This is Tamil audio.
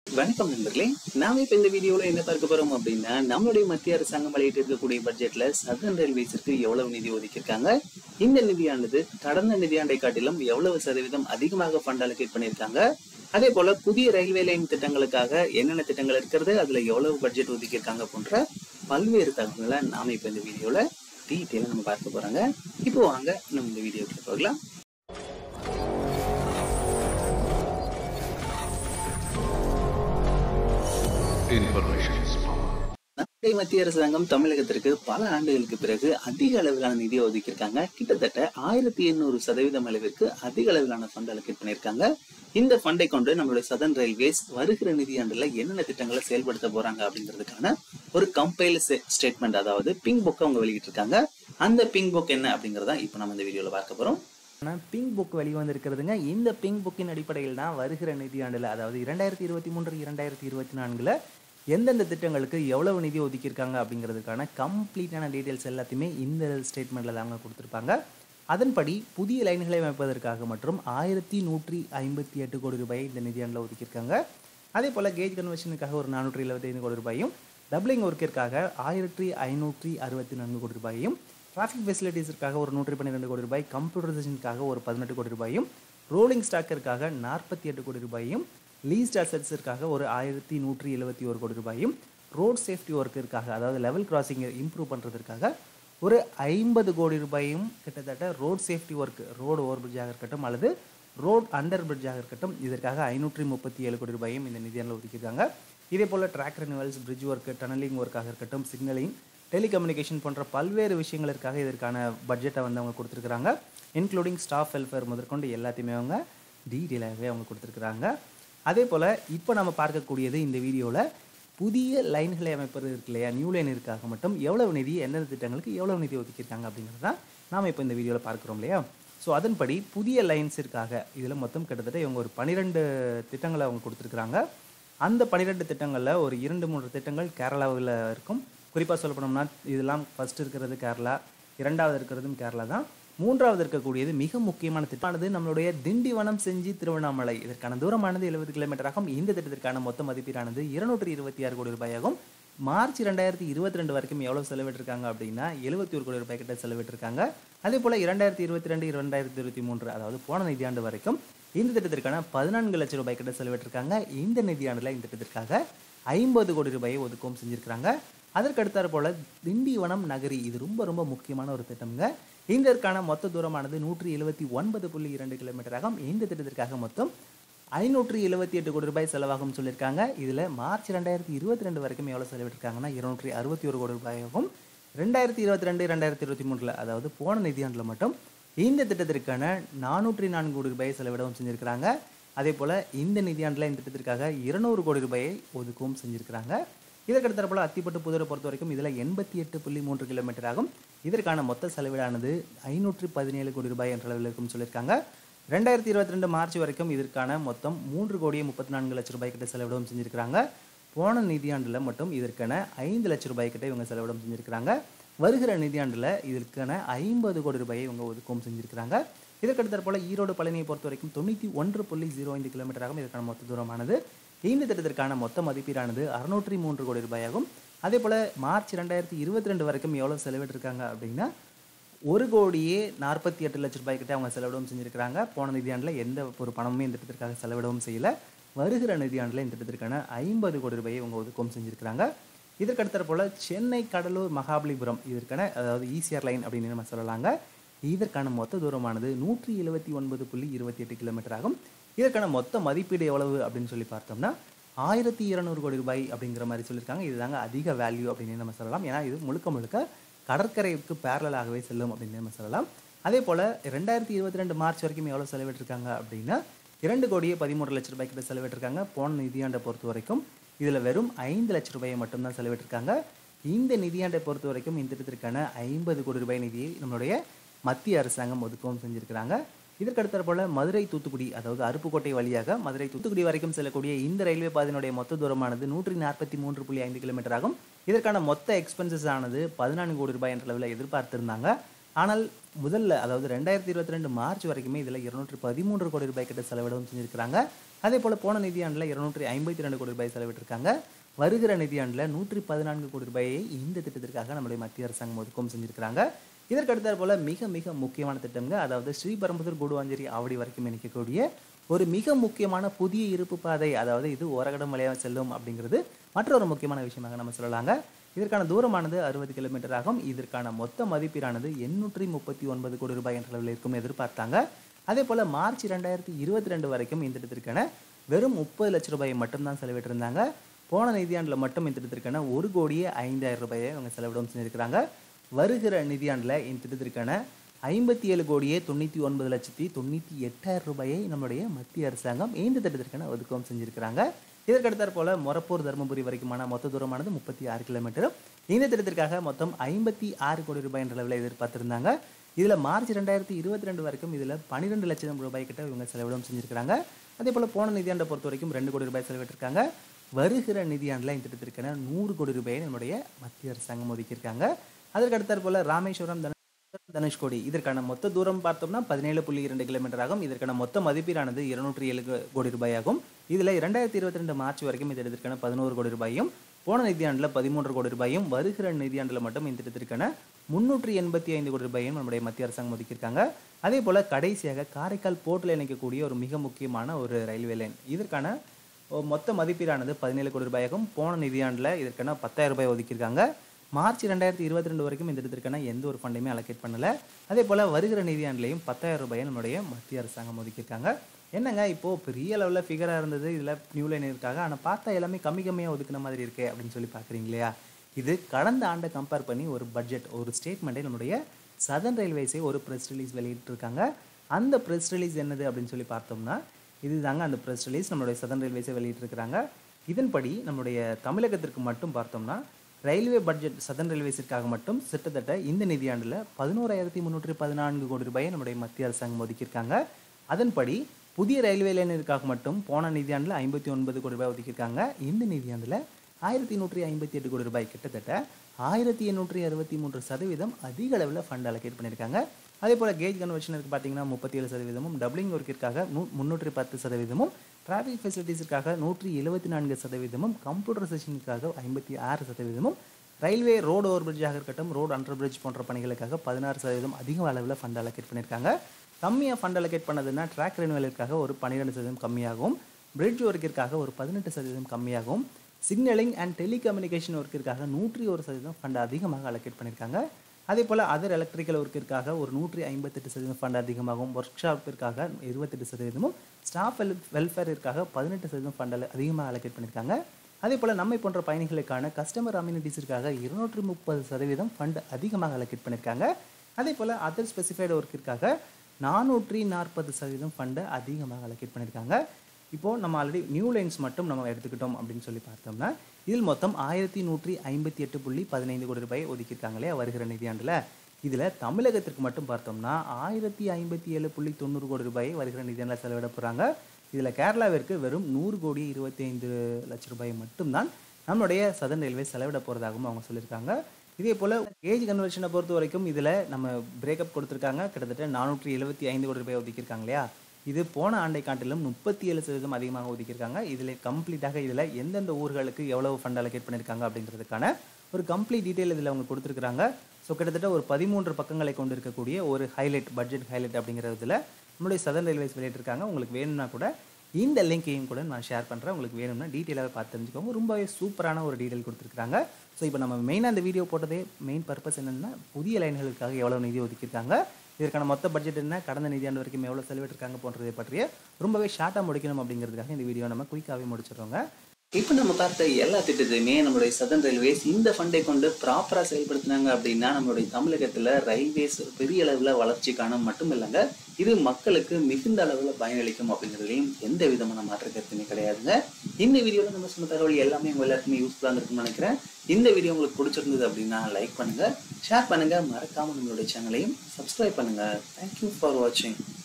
வணக்கம் நண்பர்களே நாம இப்ப இந்த வீடியோல என்ன பார்க்க போறோம் அப்படின்னா நம்மளுடைய மத்திய அரசாங்கம் வெளியிட்டு இருக்கக்கூடிய பட்ஜெட்ல சதன் ரயில்வேஸிற்கு எவ்வளவு நிதி ஒதுக்கியிருக்காங்க இந்த நிதியானது கடந்த நிதியாண்டை காட்டிலும் எவ்வளவு சதவீதம் அதிகமாக ஃபண்ட் அலோகேட் பண்ணியிருக்காங்க அதே போல புதிய ரயில்வே லைன் திட்டங்களுக்காக என்னென்ன திட்டங்கள் இருக்கிறது அதுல எவ்வளவு பட்ஜெட் ஒதுக்கியிருக்காங்க போன்ற பல்வேறு தகவல்களை நாம இப்ப இந்த வீடியோல டீட்டெயிலாக நம்ம பார்க்க போறாங்க இப்போ வாங்க நம்ம இந்த வீடியோக்குள்ள போகலாம் Information is power. நம்முடைய மத்திய அரசாங்கம் தமிழகத்திற்கு பல ஆண்டுகளுக்கு பிறகு அதிக அளவிலான நிதி ஒதுக்கியிருக்காங்க கிட்டத்தட்ட ஆயிரத்தி எண்ணூறு சதவீதம் அளவிற்கு அதிக அளவிலான ஃபண்ட் அலோகேட் பண்ணியிருக்காங்க இந்த ஃபண்டை கொண்டு நம்மளுடைய சதன் ரயில்வேஸ் வருகிற நிதியாண்டுல என்னென்ன திட்டங்களை செயல்படுத்த போறாங்க அப்படிங்கிறதுக்கான ஒரு கம்பைல் ஸ்டேட்மெண்ட் அதாவது பிங்க் புக்கை அவங்க வெளியிட்டிருக்காங்க அந்த பிங்க் புக் என்ன அப்படிங்கறத இப்போ நம்ம இந்த வீடியோல பார்க்க போறோம் ஆனால் பிங்க் புக் வெளிவந்திருக்கிறதுங்க இந்த பிங்க் புக்கின் அடிப்படையில் தான் வருகிற நிதியாண்டில் அதாவது இரண்டாயிரத்தி இருபத்தி மூன்று இரண்டாயிரத்தி இருபத்தி நான்கில் எந்தெந்த திட்டங்களுக்கு எவ்வளவு நிதி ஒதுக்கியிருக்காங்க அப்படிங்கிறதுக்கான கம்ப்ளீட்டான டீட்டெயில்ஸ் எல்லாத்தையுமே இந்த ஸ்டேட்மெண்ட்டில் தாங்க கொடுத்துருப்பாங்க அதன்படி புதிய லைன்களை அமைப்பதற்காக மற்றும் ஆயிரத்தி நூற்றி ஐம்பத்தி எட்டு கோடி ரூபாயை இந்த நிதியாண்டில் ஒதுக்கியிருக்காங்க அதே போல் கேஜ் கன்வர்ஷனுக்காக ஒரு நானூற்றி எழுபத்தைந்து கோடி ரூபாயும் டபுளிங் ஒர்க்கிற்காக ஆயிரத்தி ஐநூற்றி அறுபத்தி நான்கு கோடி ரூபாயும் டிராஃபிக் ஃபெசிலிட்டிஸிற்காக ஒரு நூற்றி பன்னிரெண்டு கோடி ரூபாய் கம்ப்யூட்டரைசேஷனுக்காக ஒரு பதினெட்டு கோடி ரூபாயும் ரோலிங் ஸ்டாக்கிற்காக நாற்பத்தி எட்டு கோடி ரூபாயும் லீஸ்ட் அசட்ஸிற்காக ஒரு ஆயிரத்தி நூற்றி எழுபத்தி ஒரு கோடி ரூபாயும் ரோட் சேஃப்டி ஒர்க்கிற்காக அதாவது லெவல் கிராசிங்கை இம்ப்ரூவ் பண்ணுறதுக்காக ஒரு ஐம்பது கோடி ரூபாயும் கிட்டத்தட்ட road safety work road over பிரிட்ஜாக இருக்கட்டும் அல்லது ரோட் அண்டர் பிரிட்ஜாக இருக்கட்டும் இதற்காக ஐநூற்றி முப்பத்தி ஏழு கோடி ரூபாயும் இந்த நிதியாண்டில் ஒதுக்கியிருக்காங்க இதே போல் track renewals bridge work tunnelling ஒர்க்காக இருக்கட்டும் சிக்னலிங் டெலிகம்யூனிகேஷன் போன்ற பல்வேறு விஷயங்களுக்காக இதற்கான பட்ஜெட்டை வந்து அவங்க கொடுத்துருக்குறாங்க இன்க்ளூடிங் ஸ்டாஃப் வெல்ஃபேர் முதற்கொண்டு எல்லாத்தையுமே அவங்க டீட்டெயிலாகவே அவங்க கொடுத்துருக்குறாங்க அதே போல் இப்போ நம்ம பார்க்கக்கூடியது இந்த வீடியோவில் புதிய லைன்களை அமைப்பது இருக்கு இல்லையா நியூ லைனிற்காக மட்டும் எவ்வளவு நிதி எந்தெந்த திட்டங்களுக்கு எவ்வளவு நிதி ஒதுக்கியிருக்காங்க அப்படிங்கிறது தான் நாம் இப்போ இந்த வீடியோவில் பார்க்குறோம் இல்லையா ஸோ அதன்படி புதிய லைன்ஸிற்காக இதில் மொத்தம் கிட்டத்தட்ட இவங்க ஒரு பன்னிரெண்டு திட்டங்களை அவங்க கொடுத்துருக்குறாங்க அந்த பன்னிரெண்டு திட்டங்களில் ஒரு இரண்டு மூன்று திட்டங்கள் கேரளாவில் இருக்கும் குறிப்பாக சொல்ல போனோம்னா இதெல்லாம் ஃபர்ஸ்ட் இருக்கிறது கேரளா இரண்டாவது இருக்கிறதும் கேரளா தான் மூன்றாவது இருக்கக்கூடியது மிக முக்கியமான திட்டமானது நம்மளுடைய திண்டிவனம் செஞ்சி திருவண்ணாமலை இதற்கான தூரமானது எழுபது கிலோமீட்டர் ஆகும் இந்த திட்டத்திற்கான மொத்த மதிப்பீடானது இருநூற்றி இருபத்தி ஆறு கோடி ரூபாயாகும் மார்ச் ரெண்டாயிரத்தி இருபத்தி ரெண்டு வரைக்கும் எவ்வளவு செலவிட்டிருக்காங்க அப்படின்னா எழுபத்தி ஒரு கோடி ரூபாய் கிட்ட செலவிட்டிருக்காங்க அதே போல இரண்டாயிரத்தி இருபத்தி ரெண்டு இரண்டாயிரத்தி இருபத்தி மூன்று அதாவது போன நிதியாண்டு வரைக்கும் இந்த திட்டத்திற்கான பதினான்கு லட்சம் ரூபாய் கிட்ட செலவிட்டிருக்காங்க இந்த நிதியாண்டுல இந்த திட்டத்திற்காக ஐம்பது கோடி ரூபாயை ஒதுக்கவும் செஞ்சிருக்கிறாங்க அதற்கு அடுத்தாற் போல திண்டிவனம் நகரி இது ரொம்ப ரொம்ப முக்கியமான ஒரு திட்டம்ங்க இதற்கான மொத்த தூரமானது நூற்றி எழுபத்தி ஒன்பது புள்ளி இரண்டு கிலோமீட்டர் ஆகும் இந்த திட்டத்திற்காக மொத்தம் ஐநூற்றி எழுபத்தி எட்டு கோடி ரூபாய் செலவாகும் சொல்லியிருக்காங்க இதில் மார்ச் ரெண்டாயிரத்தி இருபத்தி ரெண்டு வரைக்கும் எவ்வளோ செலவிட்டிருக்காங்கன்னா இருநூற்றி அறுபத்தி ஒரு கோடி ரூபாயாகும் ரெண்டாயிரத்தி இருபத்தி ரெண்டு ரெண்டாயிரத்தி இருபத்தி மூணில் அதாவது போன நிதியாண்டில் மட்டும் இந்த திட்டத்திற்கான நானூற்றி நான்கு கோடி ரூபாயை செலவிடவும் செஞ்சுருக்கிறாங்க அதே போல் இந்த நிதியாண்டில் இந்த திட்டத்திற்காக இருநூறு கோடி ரூபாயை ஒதுக்கவும் செஞ்சுருக்கிறாங்க இதற்கடுத்த போல் அத்திப்பட்டு புதுரை பொறுத்த வரைக்கும் இதில் எண்பத்தி எட்டு புள்ளி மூன்று கிலோமீட்டர் ஆகும் இதற்கான மொத்த செலவிடானது ஐநூற்றி பதினேழு கோடி ரூபாய் என்ற அளவில் இருக்கும் சொல்லியிருக்காங்க ரெண்டாயிரத்தி இருபத்தி ரெண்டு மார்ச் வரைக்கும் இதற்கான மொத்தம் மூன்று கோடியே முப்பத்தி நான்கு லட்சம் ரூபாய் கிட்ட செலவிடவும் செஞ்சிருக்கிறாங்க போன நிதியாண்டில் மட்டும் இதற்கான ஐந்து லட்சம் ரூபாய் கிட்ட இவங்க செலவிடம் செஞ்சிருக்கிறாங்க வருகிற நிதியாண்டில் இதற்கான ஐம்பது கோடி ரூபாயை இவங்க ஒதுக்கவும் செஞ்சிருக்கிறாங்க இதற்கடுத்த போல ஈரோடு பழனியை பொறுத்த வரைக்கும் தொண்ணூற்றி ஒன்று புள்ளி ஜீரோ ஐந்து கிலோமீட்டர் ஆகும் இதற்கான மொத்த தூரமானது இந்த திட்டத்திற்கான மொத்த மதிப்பீடானது அறுநூற்றி மூன்று கோடி ரூபாயாகும் அதே போல் மார்ச் ரெண்டாயிரத்தி இருபத்தி ரெண்டு வரைக்கும் எவ்வளோ செலவிட்டிருக்காங்க அப்படின்னா ஒரு கோடியே நாற்பத்தி எட்டு லட்ச ரூபாய் கிட்ட அவங்க செலவிடவும் செஞ்சுருக்கிறாங்க போன நிதியாண்டில் எந்த ஒரு பணமுமே இந்த திட்டத்திற்காக செலவிடவும் செய்யல வருகிற நிதியாண்டில் இந்த திட்டத்திற்கான ஐம்பது கோடி ரூபாயை இவங்க ஒதுக்கவும் செஞ்சுருக்கிறாங்க இதற்கடுத்த போல் சென்னை கடலூர் மகாபலிபுரம் இதற்கான அதாவது ஈசிஆர் லைன் அப்படின்னு நம்ம சொல்லலாங்க இதற்கான மொத்த தூரமானது நூற்றி எழுபத்தி ஒன்பது புள்ளி இருபத்தி எட்டு கிலோமீட்டர் ஆகும் இதற்கான மொத்த மதிப்பீடு எவ்வளவு அப்படின்னு சொல்லி பார்த்தோம்னா ஆயிரத்தி இருநூறு கோடி ரூபாய் அப்படிங்கிற மாதிரி சொல்லியிருக்காங்க இதுதாங்க அதிக வேல்யூ அப்படின்னு நம்ம சொல்லலாம் ஏன்னா இது முழுக்க முழுக்க கடற்கரைக்கு பேரலாகவே செல்லும் அப்படின்னு நம்ம சொல்லலாம் அதே போல் ரெண்டாயிரத்தி இருபத்தி ரெண்டு மார்ச் வரைக்கும் எவ்வளோ செலவிட்டிருக்காங்க அப்படின்னா இரண்டு கோடியே பதிமூன்று லட்ச ரூபாய் கிட்ட செலவிட்டிருக்காங்க போன நிதியாண்டை பொறுத்த வரைக்கும் இதில் வெறும் ஐந்து லட்ச ரூபாயை மட்டும்தான் செலவிட்டிருக்காங்க இந்த நிதியாண்டை பொறுத்த வரைக்கும் இந்த திட்டத்திற்கான ஐம்பது கோடி ரூபாய் நிதியை நம்மளுடைய மத்திய அரசாங்கம் ஒதுக்கவும் செஞ்சுருக்கிறாங்க இதற்கடுத்த போல மதுரை தூத்துக்குடி அதாவது அருப்புக்கோட்டை வழியாக மதுரை தூத்துக்குடி வரைக்கும் செல்லக்கூடிய இந்த ரயில்வே பாதையினுடைய மொத்த தூரமானது நூற்றி நாற்பத்தி மூன்று புள்ளி ஐந்து கிலோமீட்டர் ஆகும் இதற்கான மொத்த எக்ஸ்பென்சஸ் ஆனது பதினான்கு கோடி ரூபாய் என்ற அளவில் எதிர்பார்த்திருந்தாங்க ஆனால் முதல்ல அதாவது ரெண்டாயிரத்தி இருபத்தி ரெண்டு மார்ச் வரைக்குமே இதில் இருநூற்றி பதிமூன்று கோடி ரூபாய் கிட்ட செலவிடவும் செஞ்சிருக்கிறாங்க அதே போல் போன நிதியாண்டில் இருநூற்றி ஐம்பத்தி ரெண்டு கோடி ரூபாய் செலவிட்டிருக்காங்க வருகிற நிதியாண்டில் நூற்றி பதினான்கு கோடி ரூபாயை இந்த திட்டத்திற்காக நம்முடைய மத்திய அரசாங்கம் ஒதுக்கம் செஞ்சிருக்கிறாங்க இதற்கு அடுத்தாற் போல மிக மிக முக்கியமான திட்டம்ங்க அதாவது ஸ்ரீபெரும்புதூர் குடுவாஞ்சேரி ஆவடி வரைக்கும் இணைக்கக்கூடிய ஒரு மிக முக்கியமான புதிய இருப்பு பாதை அதாவது இது ஓரகடம் வழியாக செல்லும் அப்படிங்கிறது மற்றொரு முக்கியமான விஷயமாக நம்ம சொல்லலாங்க இதற்கான தூரமானது அறுபது கிலோமீட்டர் ஆகும் இதற்கான மொத்த மதிப்பீடானது எண்ணூற்றி முப்பத்தி ஒன்பது கோடி ரூபாய் என்ற அளவில் இருக்கும் எதிர்பார்த்தாங்க அதே போல் மார்ச் ரெண்டாயிரத்தி இருபத்தி ரெண்டு வரைக்கும் இந்த திட்டத்திற்கான வெறும் முப்பது லட்சம் ரூபாயை மட்டும்தான் செலவிட்டிருந்தாங்க போன நிதியாண்டில் மட்டும் இந்த திட்டத்திற்கான ஒரு கோடியே ஐந்தாயிரம் ரூபாயை அவங்க செலவிடம் செஞ்சிருக்கிறாங்க வருகிற நிதியாண்டில் இந்த திட்டத்திற்கான ஐம்பத்தி ஏழு கோடியே தொண்ணூற்றி ஒன்பது லட்சத்தி தொண்ணூற்றி எட்டாயிரம் ரூபாயை நம்முடைய மத்திய அரசாங்கம் இந்த திட்டத்திற்கான ஒதுக்கம் செஞ்சிருக்கிறாங்க இதற்கடுத்தாற் போல மொரப்பூர் தருமபுரி வரைக்குமான மொத்த தூரமானது முப்பத்தி ஆறு கிலோமீட்டர் இந்த திட்டத்திற்காக மொத்தம் ஐம்பத்தி ஆறு கோடி ரூபாய் என்ற அளவில் எதிர்பார்த்திருந்தாங்க இதில் மார்ச் ரெண்டாயிரத்தி இருபத்தி ரெண்டு வரைக்கும் இதில் பன்னிரெண்டு லட்சம் ரூபாய் கிட்ட இவங்க செலவிடம் செஞ்சிருக்கிறாங்க அதே போல் போன நிதியாண்டை பொறுத்த வரைக்கும் ரெண்டு கோடி ரூபாய் செலவிட்டிருக்காங்க வருகிற நிதியாண்டில் இந்த திட்டத்திற்கான நூறு கோடி ரூபாயை நம்முடைய மத்திய அரசாங்கம் ஒதுக்கியிருக்காங்க அதற்கு அடுத்தாற் போல ராமேஸ்வரம் தன தனுஷ்கோடி இதற்கான மொத்த தூரம் பார்த்தோம்னா பதினேழு புள்ளி இரண்டு கிலோமீட்டர் ஆகும் இதற்கான மொத்த மதிப்பீடானது இருநூற்றி ஏழு கோடி ரூபாய் ஆகும் இதில் இரண்டாயிரத்தி இருபத்தி ரெண்டு மார்ச் வரைக்கும் இந்த திட்டத்திற்கான பதினோரு கோடி ரூபாயும் போன நிதியாண்டில் பதிமூன்று கோடி ரூபாயும் வருகிற நிதியாண்டில் மட்டும் இந்த திட்டத்திற்கான முன்னூற்றி எண்பத்தி ஐந்து கோடி ரூபாயும் நம்முடைய மத்திய அரசாங்கம் ஒதுக்கியிருக்காங்க அதே போல் கடைசியாக காரைக்கால் போர்ட்டில் இணைக்கக்கூடிய ஒரு மிக முக்கியமான ஒரு ரயில்வே லைன் இதற்கான மொத்த மதிப்பீடானது பதினேழு கோடி ரூபாயாகும் போன நிதியாண்டில் இதற்கான பத்தாயிரம் ரூபாய் ஒதுக்கியிருக்காங்க மார்ச் ரெண்டாயிரத்தி இருபத்தி ரெண்டு வரைக்கும் இந்த திட்டத்திற்கான எந்த ஒரு ஃபண்டையுமே அலோகேட் பண்ணல அதே போல் வருகிற நிதியாண்டிலையும் பத்தாயிரம் ரூபாயை நம்முடைய மத்திய அரசாங்கம் ஒதுக்கியிருக்காங்க என்னங்க இப்போது பெரிய லெவலில் ஃபிகராக இருந்தது இதில் நியூ லைன் இருக்காங்க ஆனால் பார்த்தா எல்லாமே கம்மி கம்மியாக ஒதுக்குன மாதிரி இருக்கே அப்படின்னு சொல்லி பார்க்குறீங்க இல்லையா இது கடந்த ஆண்டை கம்பேர் பண்ணி ஒரு பட்ஜெட் ஒரு ஸ்டேட்மெண்ட்டை நம்முடைய சதன் ரயில்வேஸே ஒரு ப்ரெஸ் ரிலீஸ் வெளியிட்டிருக்காங்க அந்த ப்ரெஸ் ரிலீஸ் என்னது அப்படின்னு சொல்லி பார்த்தோம்னா இதுதாங்க அந்த ப்ரெஸ் ரிலீஸ் நம்மளுடைய சதன் ரயில்வேஸே வெளியிட்டிருக்கிறாங்க இதன்படி நம்முடைய தமிழகத்திற்கு மட்டும் பார்த்தோம்னா ரயில்வே பட்ஜெட் சதன் ரயில்வேஸிற்காக மட்டும் கிட்டத்தட்ட இந்த நிதியாண்டில் பதினோராயிரத்தி முந்நூற்றி பதினான்கு கோடி ரூபாயை நம்முடைய மத்திய அரசாங்கம் ஒதுக்கியிருக்காங்க அதன்படி புதிய ரயில்வே லைனிற்காக மட்டும் போன நிதியாண்டில் ஐம்பத்தி ஒன்பது கோடி ரூபாய் ஒதுக்கியிருக்காங்க இந்த நிதியாண்டில் ஆயிரத்தி நூற்றி ஐம்பத்தி எட்டு கோடி ரூபாய் கிட்டத்தட்ட ஆயிரத்தி எண்ணூற்றி அறுபத்தி மூன்று சதவீதம் அதிக அளவில் ஃபண்ட் அலோகேட் பண்ணியிருக்காங்க அதே போல் கேஜ் கன்வர்ஷனுக்கு பார்த்தீங்கன்னா முப்பத்தி ஏழு சதவீதமும் டபுளிங் ஒர்க்கிற்காக நூ முந்நூற்றி பத்து சதவீதமும் டிராஃபிக் ஃபெசிலிட்டிஸுக்காக நூற்றி எழுபத்தி நான்கு சதவீதமும் கம்ப்யூட்டரைசேஷனுக்காக ஐம்பத்தி ஆறு சதவீதமும் ரயில்வே ரோடு ஓவர் பிரிட்ஜாக இருக்கட்டும் ரோடு அண்டர் பிரிட்ஜ் போன்ற பணிகளுக்காக பதினாறு சதவீதம் அதிக அளவில் ஃபண்ட் அலோகேட் பண்ணியிருக்காங்க கம்மியாக ஃபண்ட் அலோகேட் பண்ணதுன்னா ட்ராக் ரெனுவலுக்காக ஒரு பன்னிரெண்டு சதவீதம் கம்மியாகவும் பிரிட்ஜ் ஒர்க்கிற்காக ஒரு பதினெட்டு சதவீதம் கம்மியாகவும் சிக்னலிங் அண்ட் டெலிகம்யூனிகேஷன் ஒர்க்கிற்காக நூற்றி ஒரு சதவீதம் ஃபண்ட் அதிகமாக அலோகேட் பண்ணியிருக்காங்க அதே போல் அதர் எலக்ட்ரிக்கல் ஒர்க்கிற்காக ஒரு நூற்றி ஐம்பத்தெட்டு சதவீதம் ஃபண்ட் அதிகமாகவும் ஒர்க் ஷாப்பிற்காக இருபத்தெட்டு சதவீதமும் ஸ்டாஃப் வெல் வெல்ஃபேரிற்காக பதினெட்டு சதவீதம் ஃபண்ட் அதிகமாக அலோகேட் பண்ணியிருக்காங்க அதே போல் நம்மை போன்ற பயணிகளுக்கான கஸ்டமர் அம்யூனிட்டிஸிற்காக இருநூற்றி முப்பது சதவீதம் ஃபண்ட் அதிகமாக அலோகேட் பண்ணியிருக்காங்க அதே போல் அதர் ஸ்பெசிஃபைடு ஒர்க்கிற்காக நானூற்றி நாற்பது சதவீதம் ஃபண்டை அதிகமாக அலோகேட் பண்ணியிருக்காங்க இப்போது நம்ம ஆல்ரெடி நியூ லைன்ஸ் மட்டும் நம்ம எடுத்துக்கிட்டோம் அப்படின்னு சொல்லி பார்த்தோம்னா இதில் மொத்தம் ஆயிரத்தி நூற்றி ஐம்பத்தி எட்டு புள்ளி பதினைந்து கோடி ரூபாய் ஒதுக்கியிருக்காங்களே வருகிற நிதியாண்டில் இதில் தமிழகத்திற்கு மட்டும் பார்த்தோம்னா ஆயிரத்தி ஐம்பத்தி ஏழு புள்ளி தொண்ணூறு கோடி ரூபாயை வருகிற நிதியாண்டில் செலவிட போகிறாங்க இதில் கேரளாவிற்கு வெறும் நூறு கோடி இருபத்தி ஐந்து லட்சம் ரூபாய் மட்டும்தான் நம்மளுடைய சதன் ரயில்வே செலவிட போகிறதாகவும் அவங்க சொல்லியிருக்காங்க இதே போல் ஏஜ் கன்வர்ஷனை பொறுத்த வரைக்கும் இதில் நம்ம பிரேக்கப் கொடுத்துருக்காங்க கிட்டத்தட்ட நானூற்றி எழுபத்தி ஐந்து கோடி ரூபாய் ஒதுக்கியிருக்காங்க இல்லையா இது போன ஆண்டை காட்டிலும் முப்பத்தி ஏழு சதவீதம் அதிகமாக ஒதுக்கியிருக்காங்க இதில் கம்ப்ளீட்டாக இதில் எந்தெந்த ஊர்களுக்கு எவ்வளவு ஃபண்ட் அலோகேட் பண்ணியிருக்காங்க அப்படிங்கிறதுக்கான ஒரு கம்ப்ளீட் டீட்டெயில் இதில் அவங்க கொடுத்துருக்காங்க ஸோ கிட்டத்தட்ட ஒரு பதிமூன்று பக்கங்களை கொண்டு இருக்கக்கூடிய ஒரு ஹைலைட் பட்ஜெட் ஹைலைட் அப்படிங்கிறதுல நம்மளுடைய சதன் ரயில்வேஸ் வெளியிட்டிருக்காங்க உங்களுக்கு வேணும்னா கூட இந்த லிங்கையும் கூட நான் ஷேர் பண்ணுறேன் உங்களுக்கு வேணும்னா டீட்டெயிலாக பார்த்து தெரிஞ்சுக்கோங்க ரொம்பவே சூப்பரான ஒரு டீட்டெயில் கொடுத்துருக்காங்க ஸோ இப்போ நம்ம மெயினாக அந்த வீடியோ போட்டதே மெயின் பர்பஸ் என்னென்னா புதிய லைன்களுக்காக எவ்வளோ நிதி ஒதுக்கியிருக்காங்க இதற்கான மொத்த பட்ஜெட் என்ன கடந்த நிதியாண்டு வரைக்கும் எவ்வளோ செலவிட்டிருக்காங்க போன்றதை பற்றிய ரொம்பவே ஷார்ட்டாக முடிக்கணும் அப்படிங்கிறதுக்காக இந்த வீடியோ நம்ம குயிக்காகவே முடிச்சிடுறோங்க இப்போ நம்ம பார்த்த எல்லா திட்டத்தையுமே நம்மளுடைய சதன் ரயில்வேஸ் இந்த ஃபண்டை கொண்டு ப்ராப்பராக செயல்படுத்தினாங்க அப்படின்னா நம்மளுடைய தமிழகத்தில் ரயில்வேஸ் பெரிய அளவில் வளர்ச்சி காணும் மட்டும் இல்லைங்க இது மக்களுக்கு மிகுந்த அளவில் பயனளிக்கும் அப்படிங்கிறதுலையும் எந்த விதமான மாற்று கருத்துமே கிடையாதுங்க இந்த வீடியோவில் நம்ம சொன்ன தகவல் எல்லாமே உங்க எல்லாருக்குமே யூஸ்ஃபுல்லாக இருக்கும்னு நினைக்கிறேன் இந்த வீடியோ உங்களுக்கு பிடிச்சிருந்தது அப்படின்னா லைக் பண்ணுங்க ஷேர் பண்ணுங்க மறக்காம நம்மளுடைய சேனலையும் சப்ஸ்கிரைப் பண்ணுங்க தேங்க்யூ ஃபார் வாட்சிங்